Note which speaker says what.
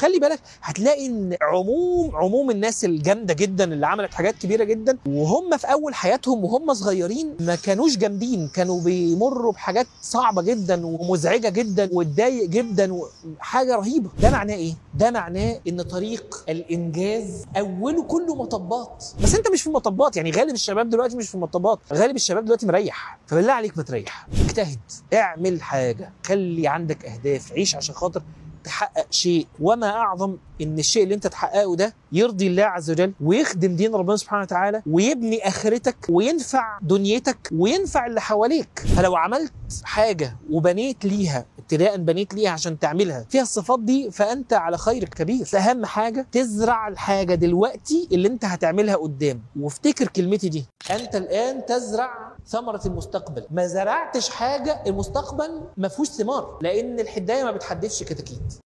Speaker 1: خلي بالك هتلاقي ان عموم عموم الناس الجامده جدا اللي عملت حاجات كبيره جدا وهم في اول حياتهم وهم صغيرين ما كانوش جامدين كانوا بيمروا بحاجات صعبه جدا ومزعجه جدا وتضايق جدا وحاجه رهيبه ده معناه ايه ده معناه ان طريق الانجاز اوله كله مطبات بس انت مش في مطبات يعني غالب الشباب دلوقتي مش في مطبات غالب الشباب دلوقتي مريح فبالله عليك ما تريح اجتهد اعمل حاجه خلي عندك اهداف عيش عشان خاطر تحقق شيء وما اعظم ان الشيء اللي انت تحققه ده يرضي الله عز وجل ويخدم دين ربنا سبحانه وتعالى ويبني اخرتك وينفع دنيتك وينفع اللي حواليك فلو عملت حاجه وبنيت ليها ابتداء بنيت ليها عشان تعملها فيها الصفات دي فانت على خير كبير اهم حاجه تزرع الحاجه دلوقتي اللي انت هتعملها قدام وافتكر كلمتي دي انت الان تزرع ثمرة المستقبل ما زرعتش حاجة المستقبل ما فيهوش ثمار لأن الحداية ما بتحدفش كتاكيت